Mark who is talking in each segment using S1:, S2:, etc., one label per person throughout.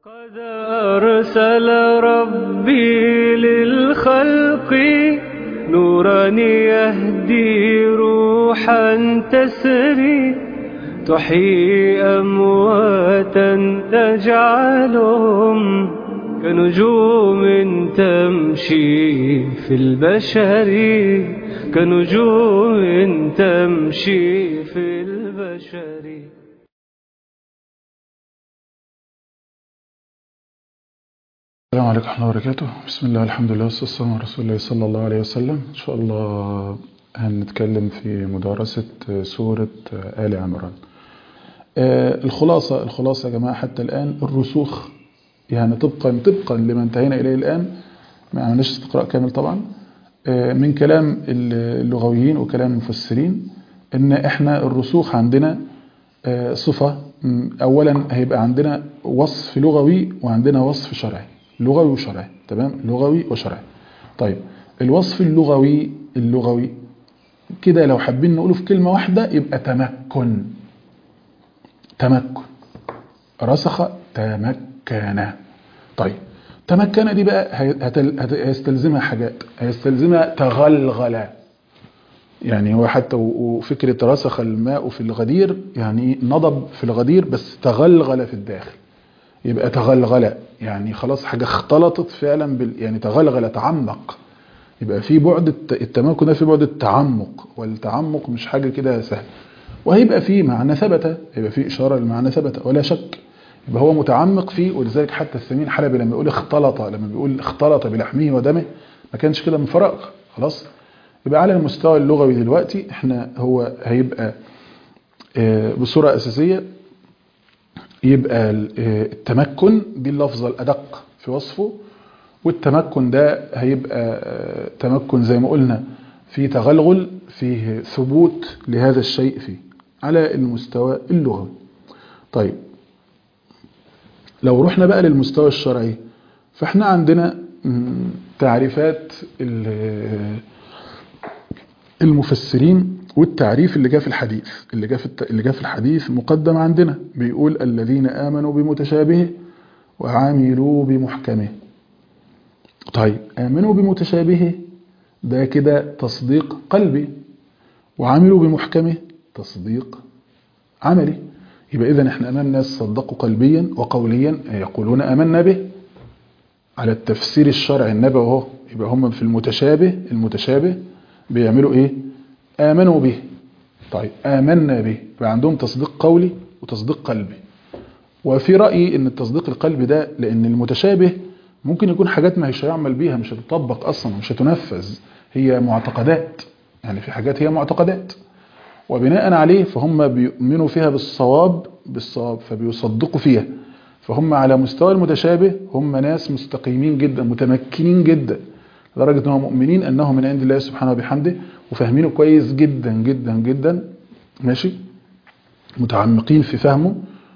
S1: قد أرسل ربي للخلق نورا يهدي روحا تسري تحيي أمواتا تجعلهم كنجوم تمشي في البشر كنجوم تمشي في البشر
S2: السلام عليكم ورحمة الله وبركاته بسم الله الحمد لله والصلاة والسلام على رسول الله صلى الله عليه وسلم إن شاء الله هنتكلم في مدارسة سورة آل عمران آه، الخلاصة الخلاصة يا جماعة حتى الآن الرسوخ يعني طبقا طبقا لما انتهينا إليه الآن ما عملناش استقراء كامل طبعا آه، من كلام اللغويين وكلام المفسرين إن إحنا الرسوخ عندنا آه، صفة م، أولا هيبقى عندنا وصف لغوي وعندنا وصف شرعي لغوي وشرعي تمام لغوي وشرعي طيب الوصف اللغوي اللغوي كده لو حابين نقوله في كلمة واحدة يبقى تمكن تمكن رسخ تمكن طيب تمكن دي بقى هي- هتل- هت- هيستلزمها حاجات هيستلزمها تغلغل يعني هو حتى و- وفكرة رسخ الماء في الغدير يعني إيه؟ نضب في الغدير بس تغلغل في الداخل يبقى تغلغل يعني خلاص حاجة اختلطت فعلا بال يعني تغلغل تعمق يبقى في بعد الت- التمكن ده في بعد التعمق والتعمق مش حاجة كده سهل وهيبقى في معنى ثبت هيبقى في إشارة لمعنى ثبت ولا شك يبقى هو متعمق فيه ولذلك حتى السمين حلبي لما يقول اختلط لما بيقول اختلط بلحمه ودمه ما كانش كده من فراغ خلاص يبقى على المستوى اللغوي دلوقتي احنا هو هيبقى آه، بصورة أساسية يبقى ال- آه، التمكن دي اللفظة الأدق في وصفه والتمكن ده هيبقى آه، تمكن زي ما قلنا في تغلغل فيه ثبوت لهذا الشيء فيه على المستوى اللغوي طيب لو رحنا بقى للمستوى الشرعي فاحنا عندنا مم، تعريفات ال- المفسرين والتعريف اللي جاء في الحديث اللي جاء في الت- اللي جاء في الحديث مقدم عندنا بيقول الذين آمنوا بمتشابهه وعملوا بمحكمه طيب آمنوا بمتشابهه ده كده تصديق قلبي وعملوا بمحكمه تصديق عملي يبقى إذا احنا أمام ناس صدقوا قلبيا وقوليا يقولون آمنا به على التفسير الشرعي النبوي اهو يبقى هم في المتشابه المتشابه بيعملوا ايه آمنوا به طيب آمنا به يبقى عندهم تصديق قولي وتصديق قلبي وفي رأيي ان التصديق القلبي ده لان المتشابه ممكن يكون حاجات ما هيش هيعمل بيها مش هتطبق اصلا مش هتنفذ هي معتقدات يعني في حاجات هي معتقدات وبناء عليه فهم بيؤمنوا فيها بالصواب بالصواب فبيصدقوا فيها فهم على مستوى المتشابه هم ناس مستقيمين جدا متمكنين جدا لدرجة انهم مؤمنين انه من عند الله سبحانه وبحمده وفاهمينه كويس جدا جدا جدا ماشي متعمقين في فهمه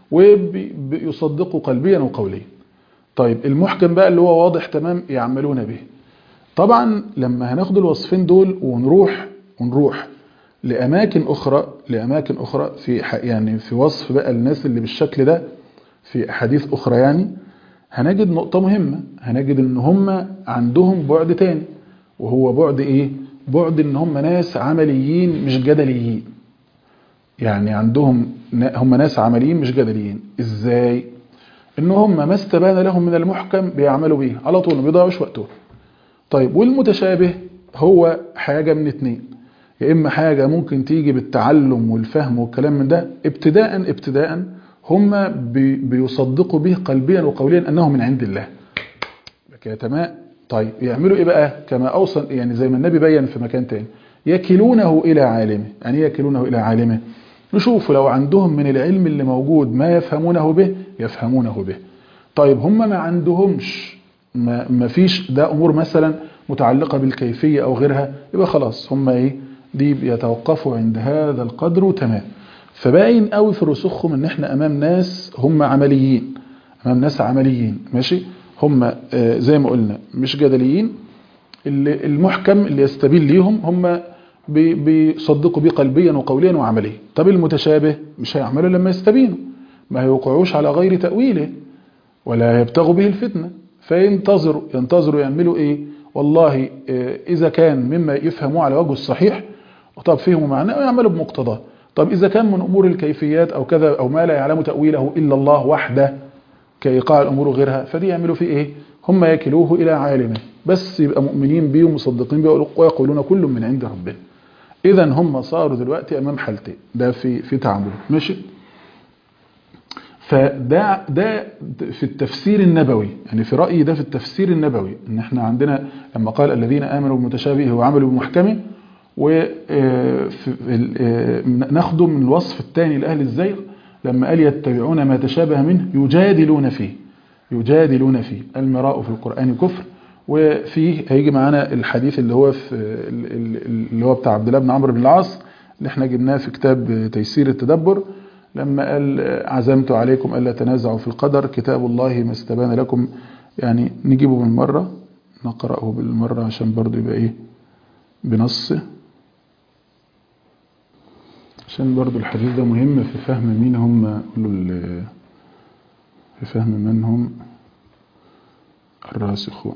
S2: وبيصدقوا قلبيا وقوليا طيب المحكم بقى اللي هو واضح تمام يعملون به طبعا لما هناخد الوصفين دول ونروح ونروح لأماكن أخرى لأماكن أخرى في ح- يعني في وصف بقى الناس اللي بالشكل ده في أحاديث أخرى يعني هنجد نقطة مهمة هنجد إن هم عندهم بعد تاني وهو بعد إيه؟ بعد إن هم ناس عمليين مش جدليين يعني عندهم نا- هم ناس عمليين مش جدليين إزاي؟ إن هم ما استبان لهم من المحكم بيعملوا بيه على طول ما بيضيعوش وقتهم طيب والمتشابه هو حاجة من اتنين يا إما حاجة ممكن تيجي بالتعلم والفهم والكلام من ده ابتداء ابتداء هم بي بيصدقوا به قلبيا وقوليا أنه من عند الله كده تمام طيب يعملوا إيه بقى كما أوصل يعني زي ما النبي بين في مكان تاني يكلونه إلى عالمه يعني إيه يكلونه إلى عالمه نشوفوا لو عندهم من العلم اللي موجود ما يفهمونه به يفهمونه به طيب هم ما عندهمش ما, ما فيش ده امور مثلا متعلقه بالكيفيه او غيرها يبقى خلاص هم ايه دي بيتوقفوا عند هذا القدر وتمام فباين قوي في رسوخهم ان احنا امام ناس هم عمليين امام ناس عمليين ماشي هم آه، زي ما قلنا مش جدليين اللي المحكم اللي يستبين ليهم هم بي- بيصدقوا بيه قلبيا وقوليا وعمليا طب المتشابه مش هيعملوا لما يستبينوا ما هيوقعوش على غير تأويله ولا يبتغوا به الفتنة فينتظروا ينتظروا يعملوا ايه والله اذا كان مما يفهموه على وجه الصحيح طب فهموا معناه ويعملوا بمقتضاه طب اذا كان من امور الكيفيات او كذا او ما لا يعلم تاويله الا الله وحده كايقاع الامور وغيرها فدي يعملوا فيه ايه هم يكلوه الى عالمه بس يبقى مؤمنين بيه ومصدقين بيه ويقولون كل من عند ربنا اذا هم صاروا دلوقتي امام حالتين ده في في تعامل ماشي فده ده في التفسير النبوي يعني في رايي ده في التفسير النبوي ان احنا عندنا لما قال الذين امنوا بمتشابهه وعملوا بمحكمه وناخده من الوصف الثاني لاهل الزيغ لما قال يتبعون ما تشابه منه يجادلون فيه يجادلون فيه المراء في القران كفر وفيه هيجي معانا الحديث اللي هو في اللي هو بتاع عبد الله بن عمرو بن العاص اللي احنا جبناه في كتاب تيسير التدبر لما قال عزمت عليكم الا تنازعوا في القدر كتاب الله ما استبان لكم يعني نجيبه بالمره نقراه بالمره عشان برضه يبقى ايه بنصه عشان برضو الحديث ده مهم في فهم مين هم في فهم من هم الراسخون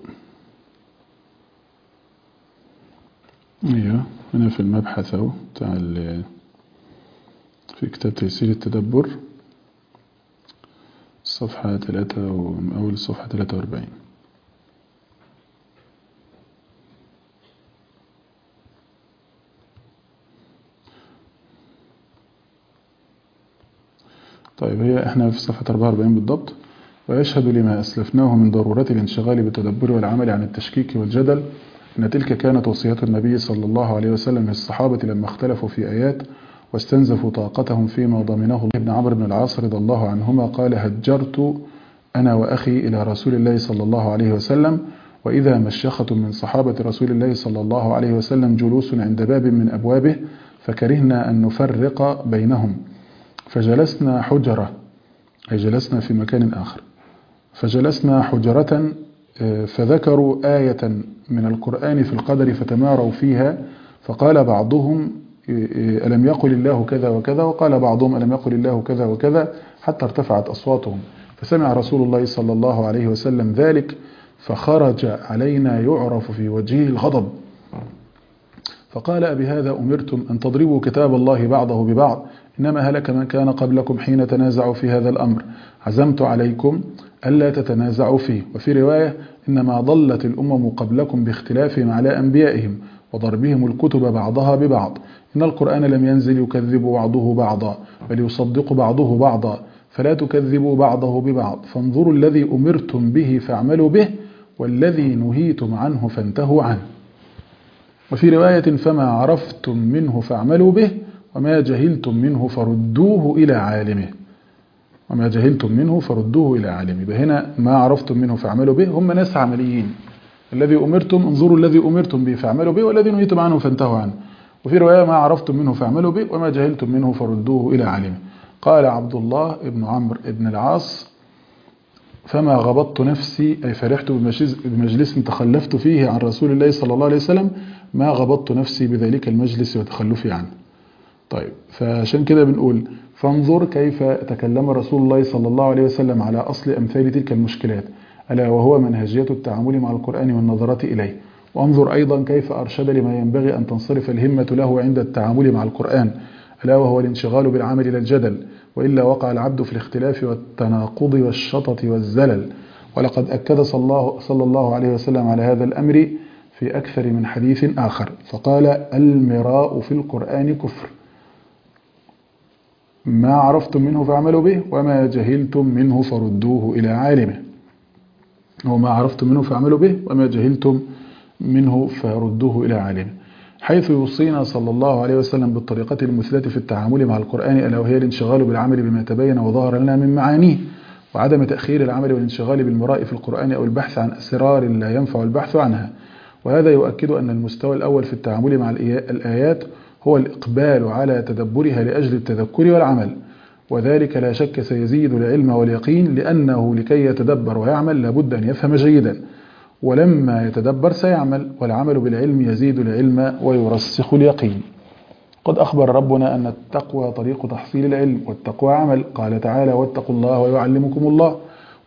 S2: ايوه هنا في المبحث اهو بتاع في كتاب تيسير التدبر صفحة تلاتة أول صفحة تلاتة وأربعين طيب هي احنا في صفحة 44 بالضبط ويشهد لما أسلفناه من ضرورة الانشغال بالتدبر والعمل عن التشكيك والجدل أن تلك كانت وصية النبي صلى الله عليه وسلم للصحابة لما اختلفوا في آيات واستنزفوا طاقتهم فيما ضمنه ابن عمرو بن العاص رضي الله عنهما قال هجرت أنا وأخي إلى رسول الله صلى الله عليه وسلم وإذا مشيخة من صحابة رسول الله صلى الله عليه وسلم جلوس عند باب من أبوابه فكرهنا أن نفرق بينهم فجلسنا حجرة أي جلسنا في مكان آخر فجلسنا حجرة فذكروا آية من القرآن في القدر فتماروا فيها فقال بعضهم ألم يقل الله كذا وكذا وقال بعضهم ألم يقل الله كذا وكذا حتى ارتفعت أصواتهم فسمع رسول الله صلى الله عليه وسلم ذلك فخرج علينا يعرف في وجهه الغضب فقال أبي هذا أمرتم أن تضربوا كتاب الله بعضه ببعض إنما هلك من كان قبلكم حين تنازعوا في هذا الأمر عزمت عليكم ألا تتنازعوا فيه وفي رواية إنما ضلت الأمم قبلكم باختلافهم على أنبيائهم وضربهم الكتب بعضها ببعض إن القرآن لم ينزل يكذب بعضه بعضا بل يصدق بعضه بعضا فلا تكذبوا بعضه ببعض فانظروا الذي أمرتم به فاعملوا به والذي نهيتم عنه فانتهوا عنه وفي رواية فما عرفتم منه فاعملوا به وما جهلتم منه فردوه إلى عالمه وما جهلتم منه فردوه إلى عالمه هنا ما عرفتم منه فاعملوا به هم ناس عمليين الذي أمرتم انظروا الذي أمرتم به فاعملوا به والذي نهيتم عنه فانتهوا عنه وفي رواية ما عرفتم منه فاعملوا به وما جهلتم منه فردوه إلى عالمه قال عبد الله بن عمرو بن العاص فما غبطت نفسي أي فرحت بمجلس تخلفت فيه عن رسول الله صلى الله عليه وسلم ما غبطت نفسي بذلك المجلس وتخلفي عنه طيب فعشان كده بنقول فانظر كيف تكلم رسول الله صلى الله عليه وسلم على أصل أمثال تلك المشكلات ألا وهو منهجية التعامل مع القرآن والنظرة إليه وانظر أيضا كيف أرشد لما ينبغي أن تنصرف الهمة له عند التعامل مع القرآن ألا وهو الانشغال بالعمل إلى الجدل وإلا وقع العبد في الاختلاف والتناقض والشطط والزلل ولقد أكد صلى الله, صلى الله عليه وسلم على هذا الأمر في أكثر من حديث آخر فقال المراء في القرآن كفر ما عرفتم منه فاعملوا به وما جهلتم منه فردوه إلى عالمه وما عرفتم منه فاعملوا به وما جهلتم منه فردوه إلى عالمه حيث يوصينا صلى الله عليه وسلم بالطريقة المثلة في التعامل مع القرآن ألا وهي الانشغال بالعمل بما تبين وظهر لنا من معانيه وعدم تأخير العمل والانشغال بالمراء في القرآن أو البحث عن أسرار لا ينفع البحث عنها وهذا يؤكد أن المستوى الأول في التعامل مع الآيات هو الإقبال على تدبرها لأجل التذكر والعمل وذلك لا شك سيزيد العلم واليقين لأنه لكي يتدبر ويعمل لابد أن يفهم جيدا ولما يتدبر سيعمل والعمل بالعلم يزيد العلم ويرسخ اليقين قد أخبر ربنا أن التقوى طريق تحصيل العلم والتقوى عمل قال تعالى واتقوا الله ويعلمكم الله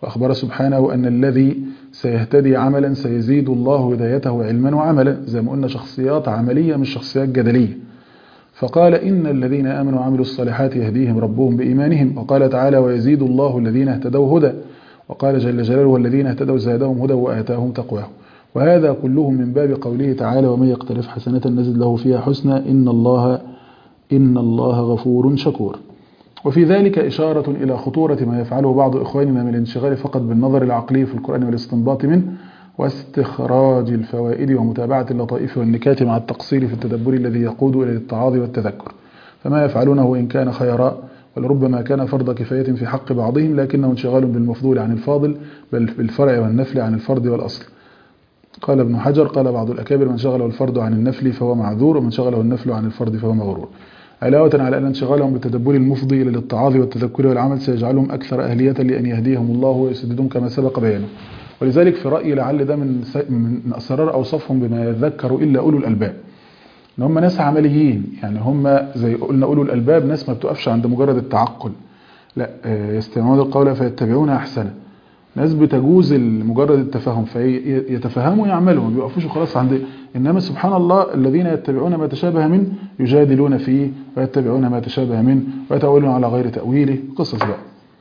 S2: وأخبر سبحانه أن الذي سيهتدي عملا سيزيد الله هدايته علما وعملا زي ما قلنا شخصيات عملية مش شخصيات جدلية فقال إن الذين آمنوا وعملوا الصالحات يهديهم ربهم بإيمانهم وقال تعالى ويزيد الله الذين اهتدوا هدى وقال جل جلاله والذين اهتدوا زادهم هدى وآتاهم تقواهم وهذا كله من باب قوله تعالى ومن يقترف حسنة نزد له فيها حسنى إن الله إن الله غفور شكور وفي ذلك إشارة إلى خطورة ما يفعله بعض إخواننا من الانشغال فقط بالنظر العقلي في القرآن والاستنباط منه واستخراج الفوائد ومتابعة اللطائف والنكات مع التقصير في التدبر الذي يقود إلى الاتعاظ والتذكر فما يفعلونه إن كان خيرا ولربما كان فرض كفاية في حق بعضهم لكنه انشغال بالمفضول عن الفاضل بل بالفرع والنفل عن الفرض والأصل قال ابن حجر قال بعض الأكابر من شغله الفرد عن النفل فهو معذور ومن شغله النفل عن الفرد فهو مغرور علاوة على أن انشغالهم بالتدبر المفضي إلى الاتعاظ والتذكر والعمل سيجعلهم أكثر أهلية لأن يهديهم الله ويسددهم كما سبق بيانه ولذلك في رأيي لعل ده من من أسرار أوصافهم بما يذكر إلا أولو الألباب إن هم ناس عمليين يعني هم زي قلنا أولو الألباب ناس ما بتقفش عند مجرد التعقل لا يستمعون القول فيتبعون أحسنه ناس بتجوز مجرد التفاهم فيتفهموا ويعملوا ما بيوقفوش خلاص عند انما سبحان الله الذين يتبعون ما تشابه منه يجادلون فيه ويتبعون ما تشابه منه ويتأولون على غير تأويله قصص بقى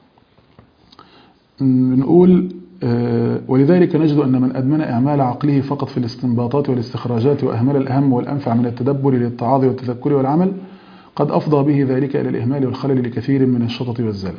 S2: بنقول ولذلك نجد أن من أدمن إعمال عقله فقط في الاستنباطات والاستخراجات وأهمل الأهم والأنفع من التدبر للتعاظ والتذكر والعمل قد أفضى به ذلك إلى الإهمال والخلل لكثير من الشطط والزلل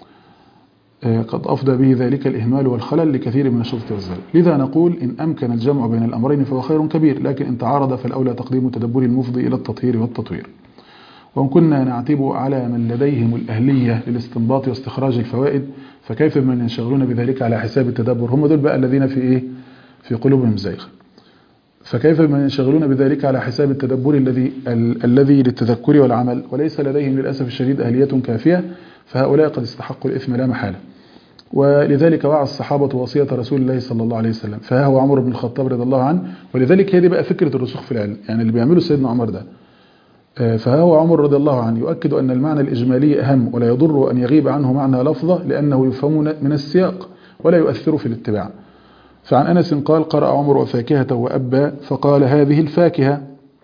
S2: قد أفضى به ذلك الإهمال والخلل لكثير من الشطط والزلل لذا نقول إن أمكن الجمع بين الأمرين فهو خير كبير لكن إن تعارض فالأولى تقديم التدبر المفضي إلى التطهير والتطوير وإن كنا نعتب على من لديهم الأهلية للاستنباط واستخراج الفوائد فكيف من ينشغلون بذلك على حساب التدبر هم دول بقى الذين في إيه في قلوبهم زيغ فكيف من ينشغلون بذلك على حساب التدبر الذي ال الذي للتذكر والعمل وليس لديهم للأسف الشديد أهلية كافية فهؤلاء قد استحقوا الإثم لا محالة ولذلك وعى الصحابة وصية رسول الله صلى الله عليه وسلم فها هو عمر بن الخطاب رضي الله عنه ولذلك هذه بقى فكرة الرسوخ في العلم يعني اللي بيعمله سيدنا عمر ده فها هو عمر رضي الله عنه يؤكد أن المعنى الإجمالي أهم ولا يضر أن يغيب عنه معنى لفظة لأنه يفهم من السياق ولا يؤثر في الاتباع فعن أنس قال قرأ عمر وفاكهة وأبا فقال هذه الفاكهة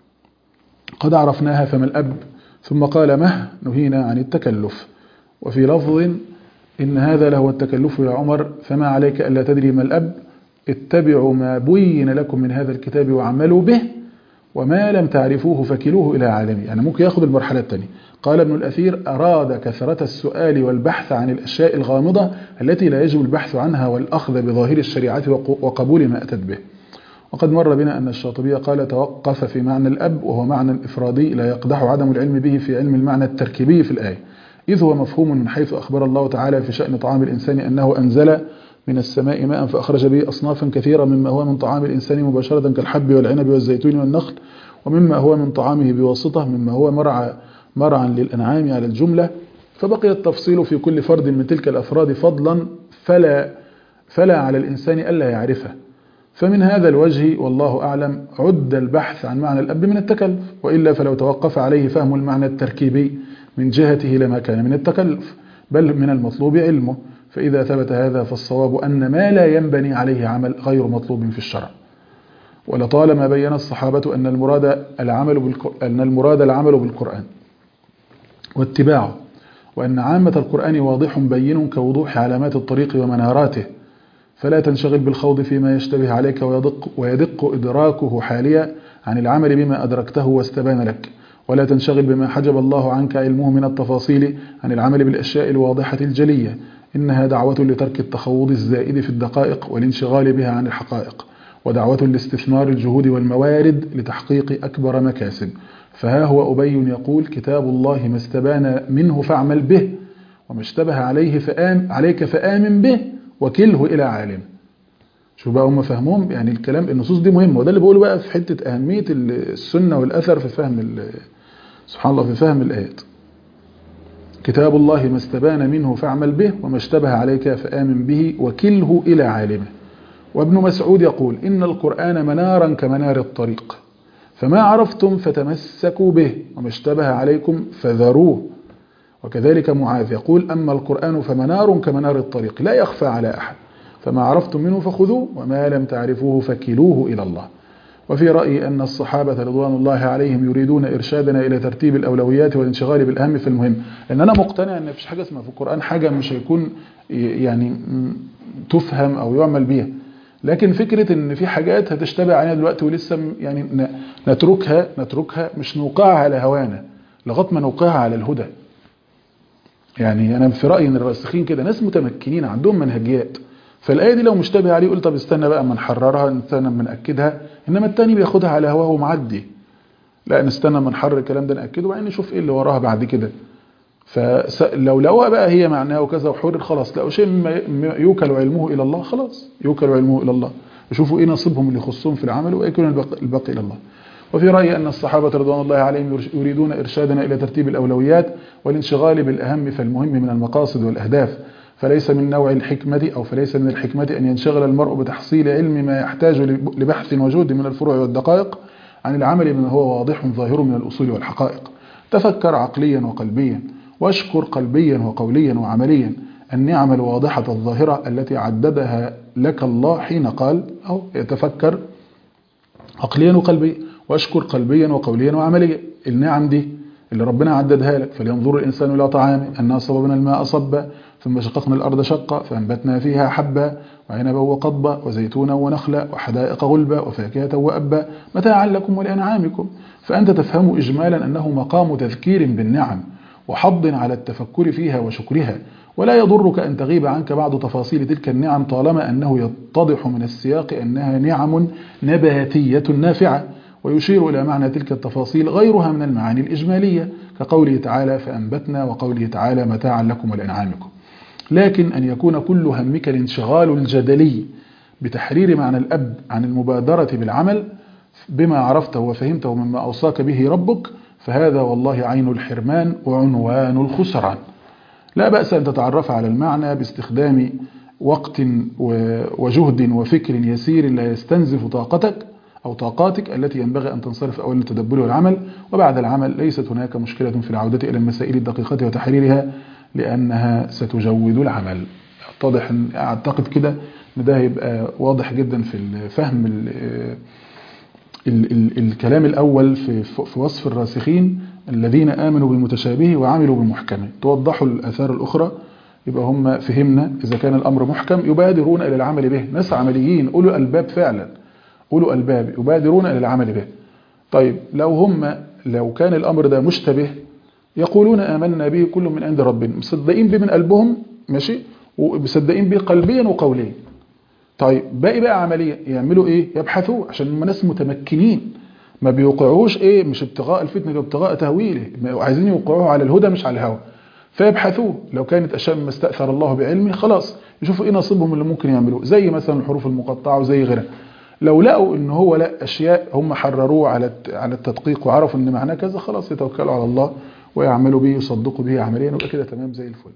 S2: قد عرفناها فما الأب ثم قال مه نهينا عن التكلف وفي لفظ إن هذا لهو التكلف يا عمر فما عليك ألا تدري ما الأب اتبعوا ما بين لكم من هذا الكتاب وعملوا به وما لم تعرفوه فكلوه إلى عالمي يعني ممكن يأخذ المرحلة الثانية قال ابن الأثير أراد كثرة السؤال والبحث عن الأشياء الغامضة التي لا يجب البحث عنها والأخذ بظاهر الشريعة وقبول ما أتت به وقد مر بنا أن الشاطبي قال توقف في معنى الأب وهو معنى إفرادي لا يقدح عدم العلم به في علم المعنى التركيبي في الآية إذ هو مفهوم من حيث أخبر الله تعالى في شأن طعام الإنسان أنه أنزل من السماء ماء فأخرج به أصنافا كثيرة مما هو من طعام الإنسان مباشرة كالحب والعنب والزيتون والنخل ومما هو من طعامه بواسطة مما هو مرعى مرعا للأنعام على الجملة فبقي التفصيل في كل فرد من تلك الأفراد فضلا فلا, فلا على الإنسان ألا يعرفه فمن هذا الوجه والله أعلم عد البحث عن معنى الأب من التكلف وإلا فلو توقف عليه فهم المعنى التركيبي من جهته لما كان من التكلف بل من المطلوب علمه فإذا ثبت هذا فالصواب أن ما لا ينبني عليه عمل غير مطلوب في الشرع ولطالما بين الصحابة أن المراد العمل أن المراد العمل بالقرآن واتباعه وأن عامة القرآن واضح بين كوضوح علامات الطريق ومناراته فلا تنشغل بالخوض فيما يشتبه عليك ويدق, ويدق إدراكه حاليا عن العمل بما أدركته واستبان لك ولا تنشغل بما حجب الله عنك علمه من التفاصيل عن العمل بالأشياء الواضحة الجلية إنها دعوة لترك التخوض الزائد في الدقائق والانشغال بها عن الحقائق ودعوة لاستثمار الجهود والموارد لتحقيق أكبر مكاسب فها هو أبي يقول كتاب الله ما استبان منه فاعمل به وما اشتبه عليه فآم عليك فآمن به وكله إلى عالم شوف بقى هم فهمهم يعني الكلام النصوص دي مهمة وده اللي بقوله بقى في حتة أهمية السنة والأثر في فهم سبحان الله في فهم الآيات كتاب الله ما استبان منه فاعمل به وما اشتبه عليك فآمن به وكله إلى عالمه وابن مسعود يقول إن القرآن منارا كمنار الطريق فما عرفتم فتمسكوا به وما اشتبه عليكم فذروه وكذلك معاذ يقول أما القرآن فمنار كمنار الطريق لا يخفى على أحد فما عرفتم منه فخذوه وما لم تعرفوه فكلوه إلى الله وفي رأيي أن الصحابة رضوان الله عليهم يريدون إرشادنا إلى ترتيب الأولويات والانشغال بالأهم في المهم لأن أنا مقتنع أن مفيش حاجة اسمها في القرآن حاجة مش هيكون يعني تفهم أو يعمل بيها لكن فكرة ان في حاجات هتشتبه علينا دلوقتي ولسه يعني نتركها نتركها مش نوقعها على هوانا لغايه ما نوقعها على الهدى يعني انا في رايي ان الراسخين كده ناس متمكنين عندهم منهجيات فالايه دي لو مشتبه عليه يقول طب استنى بقى اما نحررها نستنى اما ناكدها انما التاني بياخدها على هواه ومعدي لا نستنى اما نحرر الكلام ده ناكده وبعدين نشوف ايه اللي وراها بعد كده فلو لقوها بقى هي معناها وكذا وحر خلاص لقوا شيء مما يوكل علمه الى الله خلاص يوكل علمه الى الله يشوفوا ايه نصيبهم اللي يخصهم في العمل ويكون الباقي الى الله وفي رايي ان الصحابه رضوان الله عليهم يريدون ارشادنا الى ترتيب الاولويات والانشغال بالاهم فالمهم من المقاصد والاهداف فليس من نوع الحكمة أو فليس من الحكمة أن ينشغل المرء بتحصيل علم ما يحتاج لبحث وجهد من الفروع والدقائق عن العمل بما هو واضح ظاهر من الأصول والحقائق تفكر عقليا وقلبيا واشكر قلبيا وقوليا وعمليا النعم الواضحة الظاهرة التي عددها لك الله حين قال أو يتفكر عقليا وقلبيا واشكر قلبيا وقوليا وعمليا النعم دي اللي ربنا عددها لك فلينظر الإنسان إلى طعامه أنا صببنا الماء صبا ثم شققنا الأرض شقا فأنبتنا فيها حبا وعنبا وقضبا وزيتونا ونخلا وحدائق غلبا وفاكهة وأبا متاعا لكم ولأنعامكم فأنت تفهم إجمالا أنه مقام تذكير بالنعم وحض على التفكر فيها وشكرها ولا يضرك أن تغيب عنك بعض تفاصيل تلك النعم طالما أنه يتضح من السياق أنها نعم نباتية نافعة ويشير إلى معنى تلك التفاصيل غيرها من المعاني الإجمالية كقوله تعالى فأنبتنا وقوله تعالى متاعا لكم ولأنعامكم لكن أن يكون كل همك الانشغال الجدلي بتحرير معنى الأب عن المبادرة بالعمل بما عرفته وفهمته مما أوصاك به ربك فهذا والله عين الحرمان وعنوان الخسران لا بأس أن تتعرف على المعنى باستخدام وقت وجهد وفكر يسير لا يستنزف طاقتك أو طاقاتك التي ينبغي أن تنصرف أولا للتدبر والعمل وبعد العمل ليست هناك مشكلة في العودة إلى المسائل الدقيقة وتحريرها لأنها ستجود العمل اتضح أعتقد كده أن ده هيبقى واضح جدا في فهم ال ال ال الكلام الأول في, في وصف الراسخين الذين آمنوا بالمتشابه وعملوا بمحكمه توضحوا الآثار الأخرى يبقى هم فهمنا إذا كان الأمر محكم يبادرون إلى العمل به ناس عمليين أولو ألباب فعلا أولو ألباب يبادرون إلى العمل به طيب لو هم لو كان الأمر ده مشتبه يقولون آمنا به كل من عند ربنا مصدقين به من قلبهم ماشي ومصدقين به قلبيا وقوليا طيب باقي بقى عمليا يعملوا ايه يبحثوا عشان هم ناس متمكنين ما بيوقعوش ايه مش ابتغاء الفتنه ابتغاء تهويله عايزين يوقعوه على الهدى مش على الهوى فيبحثوه لو كانت اشياء مما استاثر الله بعلمه خلاص يشوفوا ايه نصيبهم اللي ممكن يعملوه زي مثلا الحروف المقطعه وزي غيرها لو لقوا ان هو لا اشياء هم حرروه على على التدقيق وعرفوا ان معناه كذا خلاص يتوكلوا على الله ويعملوا به يصدقوا به عمليا ويبقى كده تمام زي الفل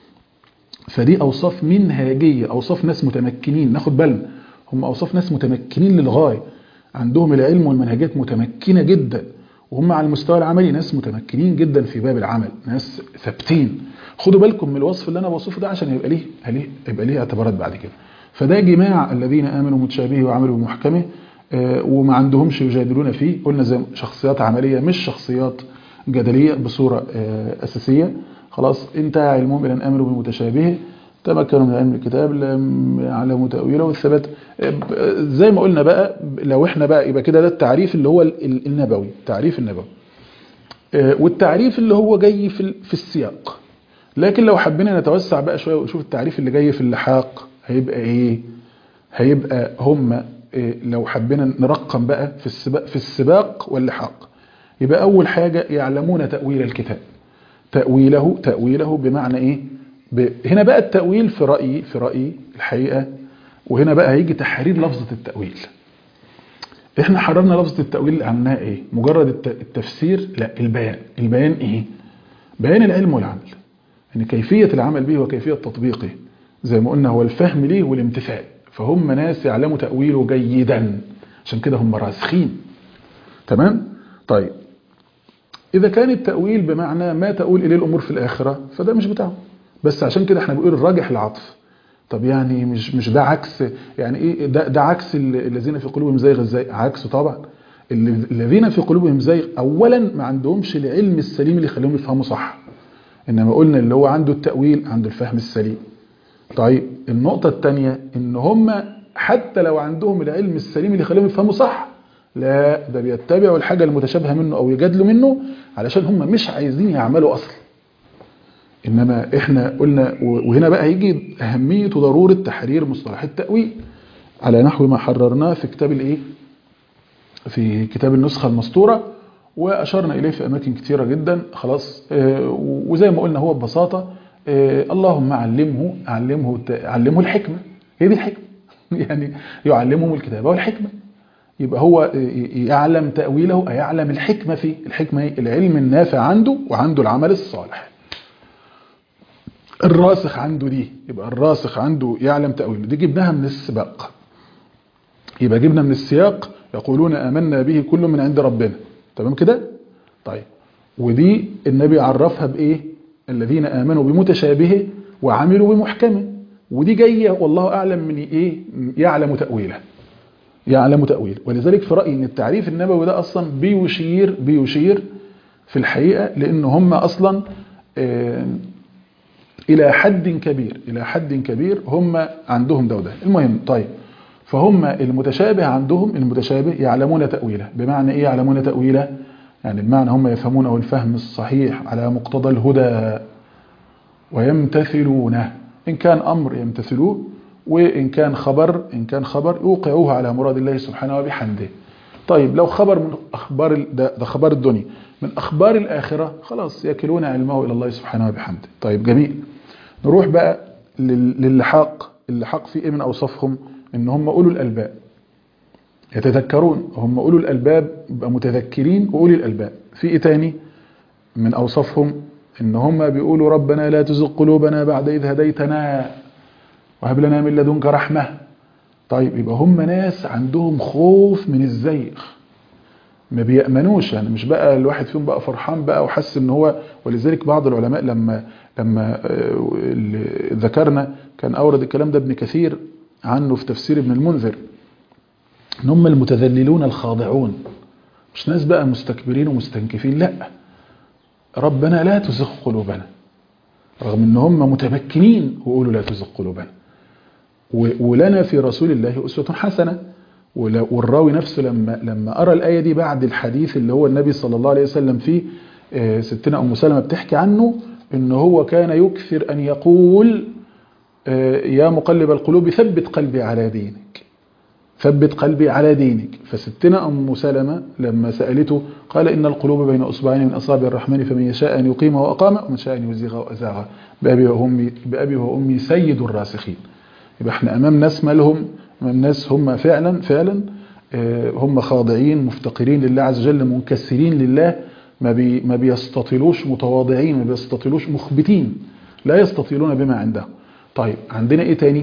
S2: فدي اوصاف منهاجيه اوصاف ناس متمكنين ناخد بالنا هم اوصاف ناس متمكنين للغايه عندهم العلم والمنهجات متمكنه جدا وهم على المستوى العملي ناس متمكنين جدا في باب العمل ناس ثابتين خدوا بالكم من الوصف اللي انا بوصفه ده عشان يبقى ليه يبقى ليه اعتبارات بعد كده فده جماع الذين امنوا متشابهه وعملوا بمحكمه وما عندهمش يجادلون فيه قلنا زي شخصيات عمليه مش شخصيات جدليه بصوره اساسيه خلاص انتهى علمهم الى ان امنوا بمتشابهه تمكنوا من علم الكتاب لم يعلموا تاويله والثبات زي ما قلنا بقى لو احنا بقى يبقى كده ده التعريف اللي هو النبوي التعريف النبوي والتعريف اللي هو جاي في في السياق لكن لو حبينا نتوسع بقى شويه ونشوف التعريف اللي جاي في اللحاق هيبقى ايه هيبقى هم إيه لو حبينا نرقم بقى في السباق في السباق واللحاق يبقى اول حاجه يعلمون تاويل الكتاب تاويله تاويله بمعنى ايه ب... هنا بقى التاويل في رايي في رايي الحقيقه وهنا بقى هيجي تحرير لفظه التاويل احنا حررنا لفظه التاويل عنها ايه مجرد التفسير لا البيان البيان ايه بيان العلم والعمل ان كيفيه العمل به وكيفيه تطبيقه زي ما قلنا هو الفهم ليه والامتثال فهم ناس يعلموا تأويله جيدا عشان كده هم راسخين تمام طيب إذا كان التأويل بمعنى ما تؤول إليه الأمور في الآخرة فده مش بتاعه بس عشان كده احنا بنقول الراجح العطف طب يعني مش مش ده عكس يعني ايه ده, ده عكس الذين في قلوبهم زيغ ازاي عكسه طبعا الذين في قلوبهم زيغ اولا ما عندهمش العلم السليم اللي يخليهم يفهموا صح انما قلنا اللي هو عنده التأويل عنده الفهم السليم طيب النقطة الثانية ان هم حتى لو عندهم العلم السليم اللي يخليهم يفهموا صح لا ده بيتبعوا الحاجة المتشابهة منه او يجادلوا منه علشان هم مش عايزين يعملوا اصلا انما احنا قلنا وهنا بقى هيجي اهمية وضرورة تحرير مصطلح التأويل على نحو ما حررناه في كتاب الايه في كتاب النسخة المسطورة واشرنا اليه في اماكن كتيرة جدا خلاص وزي ما قلنا هو ببساطة اللهم علمه علمه علمه الحكمة هي دي الحكمة يعني يعلمهم الكتابة والحكمة يبقى هو يعلم تأويله يعلم الحكمة فيه الحكمة هي العلم النافع عنده وعنده العمل الصالح الراسخ عنده دي يبقى الراسخ عنده يعلم تأويله دي جبناها من السباق يبقى جبنا من السياق يقولون آمنا به كل من عند ربنا تمام كده طيب ودي النبي عرفها بإيه الذين آمنوا بمتشابهه وعملوا بمحكمه ودي جاية والله أعلم من إيه يعلم تأويله يعلم تأويله ولذلك في رأيي أن التعريف النبوي ده أصلا بيشير بيشير في الحقيقة لأن هم أصلا إلى حد كبير إلى حد كبير هم عندهم ده وده المهم طيب فهم المتشابه عندهم المتشابه يعلمون تأويله بمعنى إيه يعلمون تأويله يعني بمعنى هم يفهمونه الفهم الصحيح على مقتضى الهدى ويمتثلونه إن كان أمر يمتثلوه وإن كان خبر إن كان خبر يوقعوه على مراد الله سبحانه وبحمده طيب لو خبر من أخبار ده, ده خبر الدنيا من أخبار الآخرة خلاص يكلون علمه إلى الله سبحانه وبحمده طيب جميل نروح بقى للحاق اللحاق في إيه من أوصافهم إن هم أولو الألباب يتذكرون هم أولو الألباب يبقى متذكرين وأولي الألباب في إيه تاني من أوصافهم إن هم بيقولوا ربنا لا تزغ قلوبنا بعد إذ هديتنا وهب لنا من لدنك رحمة طيب يبقى هم ناس عندهم خوف من الزيغ ما بيأمنوش يعني مش بقى الواحد فيهم بقى فرحان بقى وحس ان هو ولذلك بعض العلماء لما لما ذكرنا كان اورد الكلام ده ابن كثير عنه في تفسير ابن المنذر ان هم المتذللون الخاضعون مش ناس بقى مستكبرين ومستنكفين لا ربنا لا تزغ قلوبنا رغم ان هم متمكنين ويقولوا لا تزغ قلوبنا ولنا في رسول الله أسوة حسنة والراوي نفسه لما لما أرى الآية دي بعد الحديث اللي هو النبي صلى الله عليه وسلم فيه ستنا أم سلمة بتحكي عنه إن هو كان يكثر أن يقول يا مقلب القلوب ثبت قلبي على دينك ثبت قلبي على دينك فستنا أم سلمة لما سألته قال إن القلوب بين أصبعين من أصابع الرحمن فمن يشاء أن يقيم وأقام ومن شاء أن يزيغ وأزاغ بأبي وأمي, بأبي وأمي سيد الراسخين يبقى احنا امام ناس مالهم امام ناس هم فعلا فعلا هم خاضعين مفتقرين لله عز وجل منكسرين لله ما بي ما بيستطيلوش متواضعين ما بيستطيلوش مخبتين لا يستطيلون بما عندهم طيب عندنا ايه تاني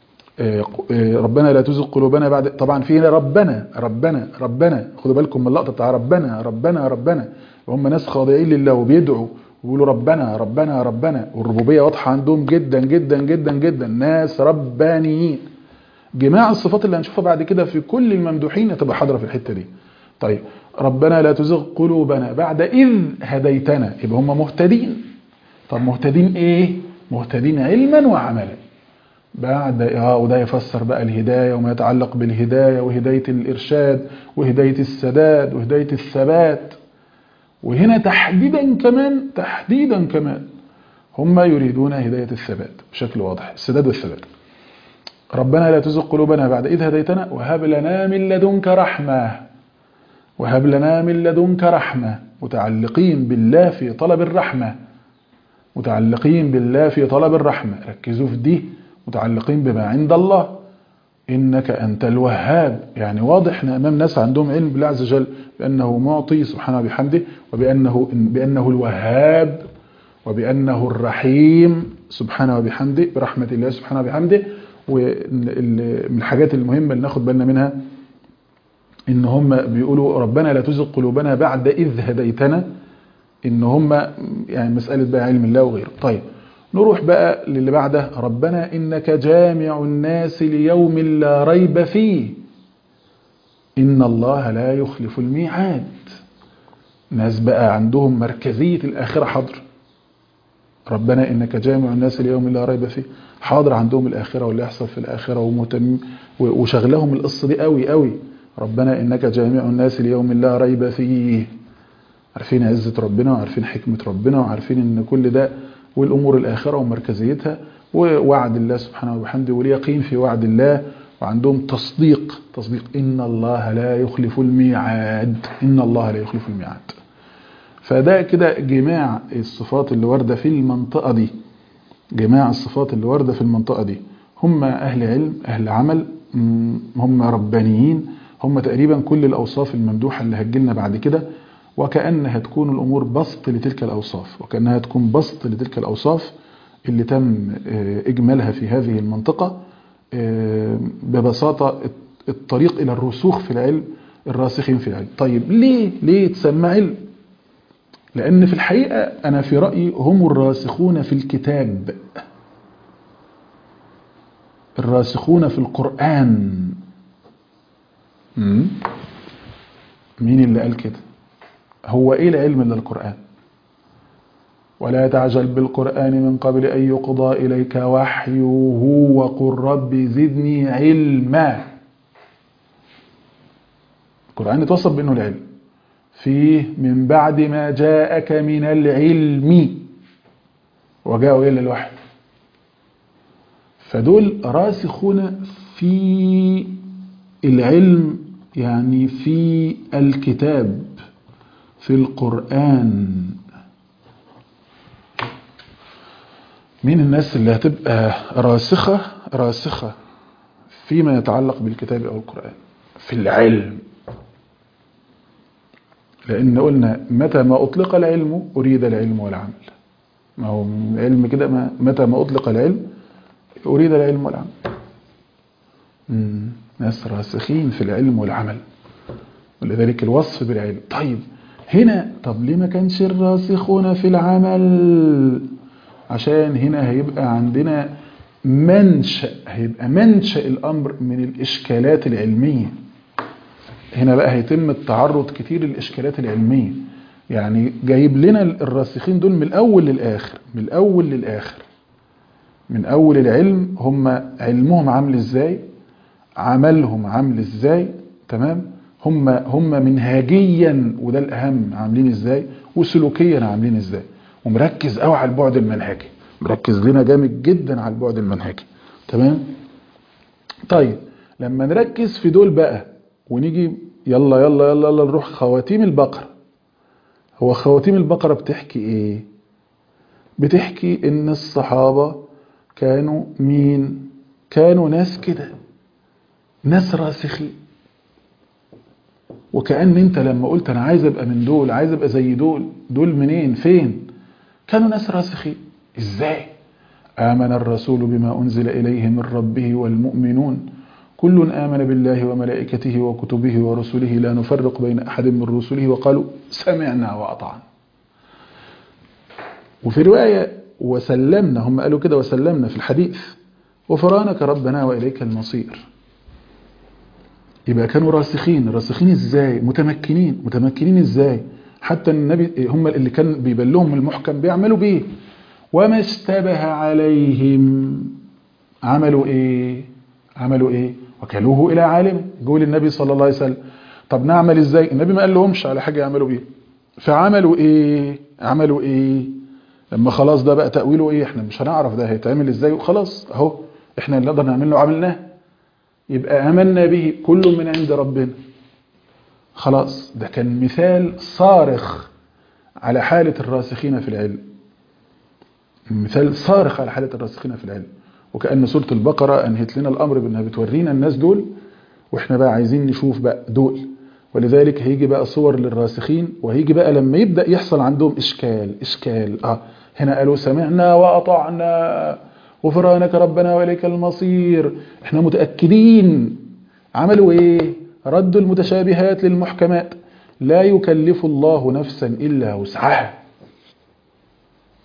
S2: ربنا لا تزغ قلوبنا بعد طبعا في هنا ربنا ربنا ربنا خدوا بالكم من اللقطه بتاع ربنا ربنا ربنا هم ناس خاضعين لله وبيدعوا ويقولوا ربنا ربنا ربنا والربوبية واضحة عندهم جدا جدا جدا جدا ناس ربانيين جماع الصفات اللي هنشوفها بعد كده في كل الممدوحين تبقى حاضرة في الحتة دي طيب ربنا لا تزغ قلوبنا بعد إذ هديتنا يبقى هم مهتدين طب مهتدين إيه مهتدين علما وعملا بعد اه وده يفسر بقى الهداية وما يتعلق بالهداية وهداية الإرشاد وهداية السداد وهداية الثبات وهنا تحديدا كمان تحديدا كمان هم يريدون هداية الثبات بشكل واضح السداد والثبات ربنا لا تزغ قلوبنا بعد إذ هديتنا وهب لنا من لدنك رحمة وهب لنا من لدنك رحمة متعلقين بالله في طلب الرحمة متعلقين بالله في طلب الرحمة ركزوا في دي متعلقين بما عند الله إنك أنت الوهاب يعني واضح أن أمام ناس عندهم علم بالله عز وجل بأنه معطي سبحانه بحمده وبأنه بأنه الوهاب وبأنه الرحيم سبحانه وبحمده برحمة الله سبحانه وبحمده ومن الحاجات المهمة اللي ناخد بالنا منها إن هم بيقولوا ربنا لا تزغ قلوبنا بعد إذ هديتنا ان هم يعني مسألة بقى علم الله وغيره طيب نروح بقى للي بعده ربنا إنك جامع الناس ليوم لا ريب فيه إن الله لا يخلف الميعاد ناس بقى عندهم مركزية الآخرة حاضر ربنا إنك جامع الناس ليوم لا ريب فيه حاضر عندهم الآخرة واللي يحصل في الآخرة ومهتم وشغلهم القصة دي قوي قوي ربنا إنك جامع الناس ليوم لا ريب فيه عارفين عزة ربنا وعارفين حكمة ربنا وعارفين إن كل ده والأمور الآخرة ومركزيتها ووعد الله سبحانه وبحمده واليقين في وعد الله وعندهم تصديق تصديق إن الله لا يخلف الميعاد إن الله لا يخلف الميعاد فده كده جماع الصفات اللي واردة في المنطقة دي جماع الصفات اللي واردة في المنطقة دي هم أهل علم أهل عمل هم ربانيين هم تقريبا كل الأوصاف الممدوحة اللي هتجيلنا بعد كده وكأنها تكون الأمور بسط لتلك الأوصاف وكأنها تكون بسط لتلك الأوصاف اللي تم إجمالها في هذه المنطقة ببساطة الطريق إلى الرسوخ في العلم الراسخين في العلم طيب ليه ليه تسمى علم لأن في الحقيقة أنا في رأيي هم الراسخون في الكتاب الراسخون في القرآن مين اللي قال كده هو ايه العلم الا القرآن ولا تعجل بالقرآن من قبل أن يقضى إليك وحيه وقل رب زدني علما القرآن يتوصف بأنه العلم فيه من بعد ما جاءك من العلم وجاءوا إلى الوحي فدول راسخون في العلم يعني في الكتاب في القرآن مين الناس اللي هتبقى راسخة راسخة فيما يتعلق بالكتاب أو القرآن في العلم لأن قلنا متى ما أطلق العلم أريد العلم والعمل ما هو العلم كده ما متى ما أطلق العلم أريد العلم والعمل ناس راسخين في العلم والعمل ولذلك الوصف بالعلم طيب هنا طب ليه ما كانش الراسخون في العمل عشان هنا هيبقى عندنا منشأ هيبقى منشأ الأمر من الإشكالات العلمية هنا بقى هيتم التعرض كتير للإشكالات العلمية يعني جايب لنا الراسخين دول من الأول للآخر من الأول للآخر من أول العلم هم علمهم عامل إزاي عملهم عامل إزاي تمام هم هم منهجيا وده الأهم عاملين إزاي وسلوكيا عاملين إزاي ومركز قوي على البعد المنهجي مركز لنا جامد جدا على البعد المنهجي تمام طيب لما نركز في دول بقى ونيجي يلا يلا يلا يلا نروح خواتيم البقرة هو خواتيم البقرة بتحكي ايه بتحكي ان الصحابة كانوا مين كانوا ناس كده ناس راسخين وكأن انت لما قلت انا عايز ابقى من دول عايز ابقى زي دول دول منين فين كانوا ناس راسخين ازاي آمن الرسول بما أنزل إليه من ربه والمؤمنون كل آمن بالله وملائكته وكتبه ورسله لا نفرق بين أحد من رسله وقالوا سمعنا وأطعنا وفي رواية وسلمنا هم قالوا كده وسلمنا في الحديث وفرانك ربنا وإليك المصير يبقى كانوا راسخين راسخين ازاي متمكنين متمكنين ازاي حتى النبي هم اللي كان بيبلهم المحكم بيعملوا بيه وما اشتبه عليهم عملوا ايه عملوا ايه وكلوه الى عالم يقول النبي صلى الله عليه وسلم طب نعمل ازاي النبي ما قال لهمش على حاجه يعملوا بيها فعملوا ايه عملوا ايه لما خلاص ده بقى تاويله ايه احنا مش هنعرف ده هيتعمل ازاي وخلاص اهو احنا اللي نقدر نعمله عملناه يبقى امنا به كل من عند ربنا خلاص ده كان مثال صارخ على حالة الراسخين في العلم مثال صارخ على حالة الراسخين في العلم وكأن سورة البقرة أنهت لنا الأمر بأنها بتورينا الناس دول وإحنا بقى عايزين نشوف بقى دول ولذلك هيجي بقى صور للراسخين وهيجي بقى لما يبدأ يحصل عندهم إشكال إشكال آه هنا قالوا سمعنا وأطعنا غفرانك ربنا وإليك المصير إحنا متأكدين عملوا إيه ردوا المتشابهات للمحكمات لا يكلف الله نفسا إلا وسعها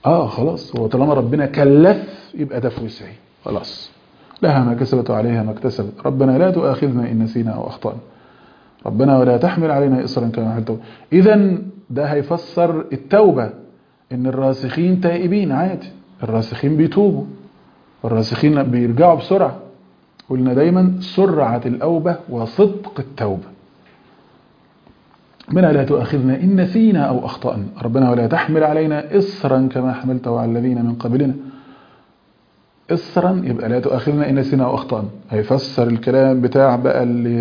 S2: اه خلاص هو طالما ربنا كلف يبقى ده في وسعي خلاص لها ما كسبت وعليها ما اكتسبت ربنا لا تؤاخذنا ان نسينا او اخطانا ربنا ولا تحمل علينا اصرا كما حملته اذا ده هيفسر التوبه ان الراسخين تائبين عادي الراسخين بيتوبوا الراسخين بيرجعوا بسرعه قلنا دايما سرعه الاوبه وصدق التوبه ربنا لا تؤاخذنا إن نسينا أو أخطأنا ربنا ولا تحمل علينا إصرا كما حملته على الذين من قبلنا إصرا يبقى لا تؤاخذنا إن نسينا أو أخطأنا هيفسر الكلام بتاع بقى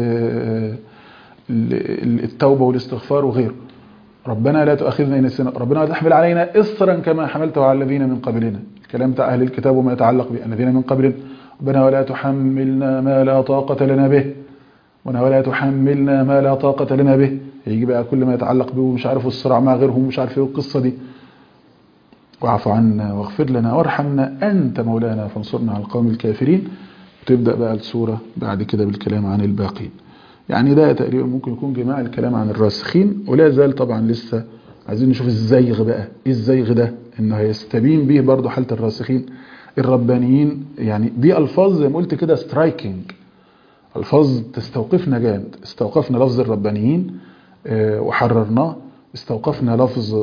S2: التوبة والاستغفار وغيره ربنا لا تؤاخذنا إن نسينا ربنا لا تحمل علينا إصرا كما حملته على الذين من قبلنا الكلام بتاع أهل الكتاب وما يتعلق بالذين من قبلنا ربنا ولا تحملنا ما لا طاقة لنا به ربنا ولا تحملنا ما لا طاقة لنا به يجي بقى كل ما يتعلق به ومش عارف الصراع مع غيرهم ومش عارف ايه القصة دي واعف عنا واغفر لنا وارحمنا أنت مولانا فانصرنا على القوم الكافرين وتبدأ بقى السورة بعد كده بالكلام عن الباقين يعني ده تقريبا ممكن يكون جماع الكلام عن الراسخين ولا زال طبعا لسه عايزين نشوف الزيغ بقى ايه الزيغ ده انه هيستبين به برضه حالة الراسخين الربانيين يعني دي الفاظ زي ما قلت كده سترايكنج الفاظ تستوقفنا جامد استوقفنا لفظ الربانيين وحررناه استوقفنا لفظ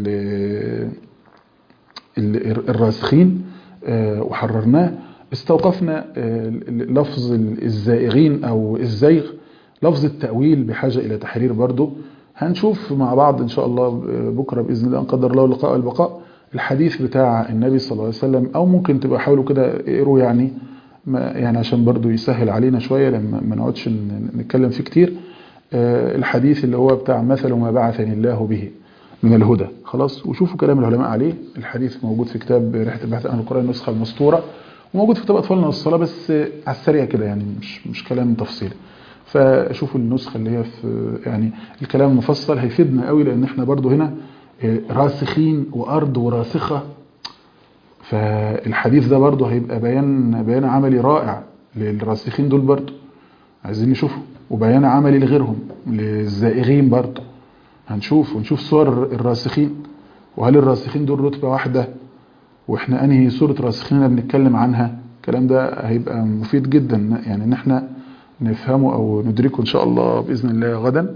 S2: الراسخين وحررناه استوقفنا لفظ الزائغين او الزيغ لفظ التأويل بحاجة الى تحرير برضه هنشوف مع بعض ان شاء الله بكرة بإذن الله ان قدر الله اللقاء والبقاء الحديث بتاع النبي صلى الله عليه وسلم او ممكن تبقى حاولوا كده اقروا يعني ما يعني عشان برضو يسهل علينا شوية لما ما نقعدش نتكلم فيه كتير الحديث اللي هو بتاع مثل ما بعثني الله به من الهدى خلاص وشوفوا كلام العلماء عليه الحديث موجود في كتاب رحلة البحث عن القرآن النسخة المسطورة وموجود في كتاب أطفالنا والصلاة بس على السريع كده يعني مش مش كلام تفصيلي فشوفوا النسخة اللي هي في يعني الكلام المفصل هيفيدنا قوي لأن احنا برضو هنا راسخين وأرض وراسخة فالحديث ده برضه هيبقى بيان بيان عملي رائع للراسخين دول برضه عايزين نشوفه وبيان عملي لغيرهم للزائغين برضه هنشوف ونشوف صور الراسخين وهل الراسخين دول رتبة واحدة واحنا انهي صورة راسخين بنتكلم عنها الكلام ده هيبقى مفيد جدا يعني ان احنا نفهمه او ندركه ان شاء الله باذن الله غدا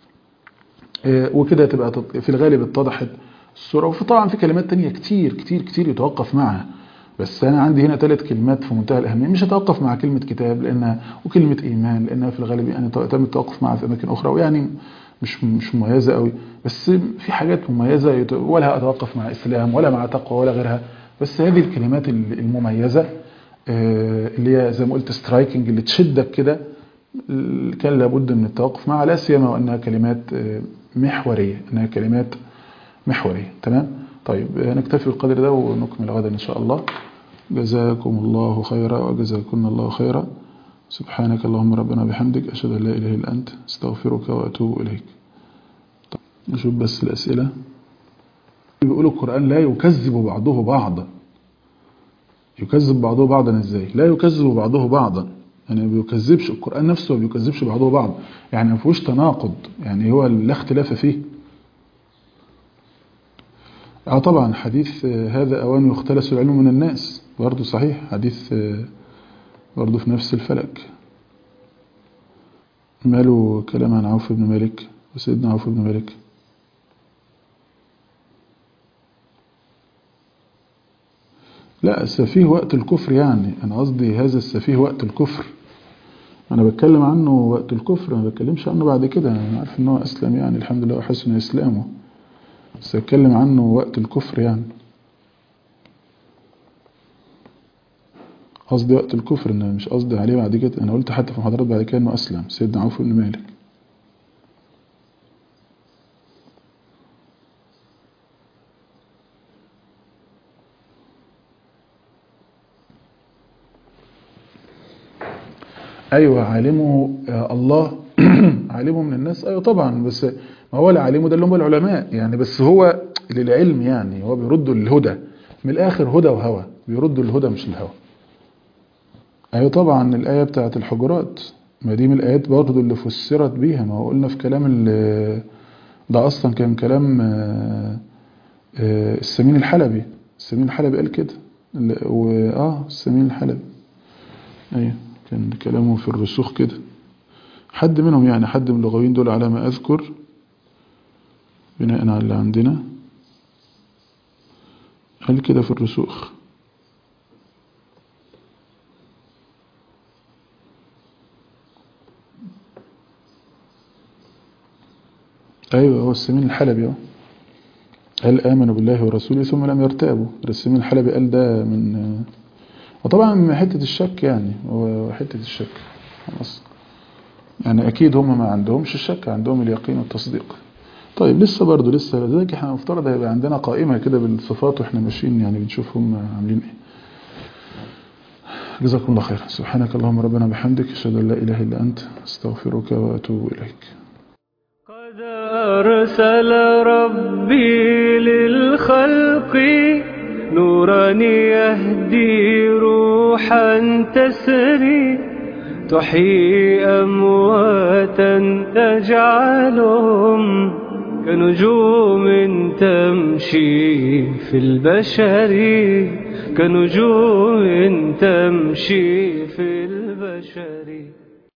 S2: وكده تبقى في الغالب اتضحت الصورة وفي طبعا في كلمات تانية كتير كتير كتير يتوقف معها بس أنا عندي هنا ثلاث كلمات في منتهى الأهمية مش هتوقف مع كلمة كتاب لأنها وكلمة إيمان لأنها في الغالب يعني تم التوقف معها في أماكن أخرى ويعني مش مش مميزة قوي بس في حاجات مميزة ولا أتوقف مع إسلام ولا مع تقوى ولا غيرها بس هذه الكلمات المميزة اللي هي زي ما قلت سترايكنج اللي تشدك كده كان لابد من التوقف معها لا سيما وأنها كلمات محورية أنها كلمات محورية تمام طيب نكتفي بالقدر ده ونكمل غدا إن شاء الله جزاكم الله خيرا وجزاكم الله خيرا سبحانك اللهم ربنا بحمدك أشهد أن لا إله إلا أنت استغفرك وأتوب إليك طيب نشوف بس الأسئلة بيقولوا القرآن لا يكذب بعضه بعضا يكذب بعضه بعضا ازاي لا يكذب بعضه بعضا يعني ما بيكذبش القرآن نفسه ما بيكذبش بعضه بعض يعني ما فيهوش تناقض يعني هو لا اختلاف فيه اه طبعا حديث هذا اوان يختلس العلم من الناس برضه صحيح حديث برضه في نفس الفلك ماله كلام عن عوف بن مالك وسيدنا عوف بن مالك لا السفيه وقت الكفر يعني انا قصدي هذا السفيه وقت الكفر انا بتكلم عنه وقت الكفر ما بتكلمش عنه بعد كده انا عارف ان هو اسلم يعني الحمد لله وحسن اسلامه بس اتكلم عنه وقت الكفر يعني قصدي وقت الكفر ان مش قصدي عليه بعد كده انا قلت حتى في محاضرات بعد كده انه اسلم سيدنا عوف بن مالك ايوه عالمه الله عالمه من الناس ايوه طبعا بس ما هو العالم ده اللي هم العلماء يعني بس هو للعلم يعني هو بيردوا للهدى من الاخر هدى وهوى بيردوا للهدى مش الهوى ايوه طبعا الايه بتاعت الحجرات ما دي من الايات برضه اللي فسرت بيها ما هو قلنا في كلام ده اصلا كان كلام السمين الحلبي السمين الحلبي قال كده لا، و اه السمين الحلبي ايوه كان كلامه في الرسوخ كده حد منهم يعني حد من اللغويين دول على ما اذكر بناء على اللي عندنا قال كده في الرسوخ ايوه هو السمين الحلبي اهو قال آمنوا بالله ورسوله ثم لم يرتابوا السمين الحلبي قال ده من وطبعا من حتة الشك يعني هو حتة الشك خلاص يعني أكيد هم ما عندهمش الشك عندهم اليقين والتصديق طيب لسه برضه لسه لذلك احنا المفترض هيبقى عندنا قائمة كده بالصفات واحنا ماشيين يعني بنشوف هم عاملين ايه جزاكم الله خير سبحانك اللهم ربنا بحمدك اشهد ان لا اله الا انت استغفرك واتوب اليك
S1: قد أرسل ربي للخلق نورا يهدي روحا تسري تحيي أمواتا تجعلهم كنجوم تمشي في البشر كنجوم تمشي في البشر